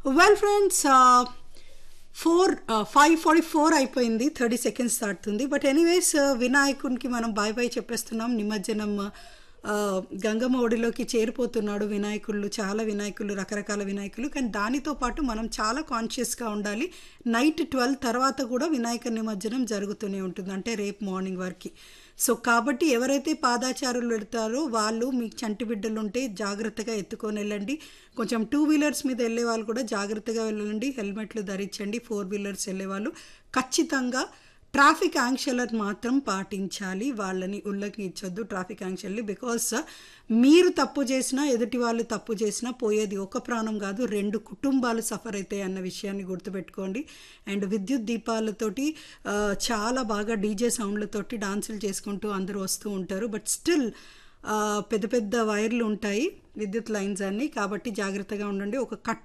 well friends four five forty four అయిపోయింది thirty seconds దాటుతుంది but anyways వినాయకునికి మనం బాయ్ బాయ్ చెప్పేస్తున్నాం నిమజ్జనం ఆ, గంగమ్మ ఒడిలోకి చేరిపోతున్నాడు వినాయకుళ్ళు చాలా వినాయకులు రకరకాల వినాయకులు కానీ దానితో పాటు మనం చాలా కాన్షియస్గా ఉండాలి నైట్ ట్వెల్వ్ తర్వాత కూడా వినాయక నిమజ్జనం జరుగుతూనే ఉంటుంది అంటే రేపు మార్నింగ్ వరకు సో కాబట్టి ఎవరైతే పాదాచారులు వెళ్తారో వాళ్ళు మీకు చంటి బిడ్డలు ఉంటే జాగ్రత్తగా ఎత్తుకొని వెళ్ళండి కొంచెం టూ వీలర్స్ మీద వెళ్ళే వాళ్ళు కూడా జాగ్రత్తగా వెళ్ళండి హెల్మెట్లు ధరించండి ఫోర్ వీలర్స్ వెళ్ళే వాళ్ళు ఖచ్చితంగా ట్రాఫిక్ ఆంక్షలను మాత్రం పాటించాలి వాళ్ళని ఉల్లంఘించొద్దు ట్రాఫిక్ ఆంక్షల్ని బికాస్ మీరు తప్పు చేసినా ఎదుటి వాళ్ళు తప్పు చేసినా పోయేది ఒక ప్రాణం కాదు రెండు కుటుంబాలు సఫర్ అవుతాయి అన్న విషయాన్ని గుర్తుపెట్టుకోండి అండ్ విద్యుత్ దీపాలతోటి ఆ, చాలా బాగా డీజే సౌండ్లతోటి డాన్సులు చేసుకుంటూ అందరూ వస్తూ ఉంటారు బట్ స్టిల్ పెద్ద పెద్ద వైర్లు ఉంటాయి విద్యుత్ లైన్స్ అన్ని కాబట్టి జాగ్రత్తగా ఉండండి ఒక కట్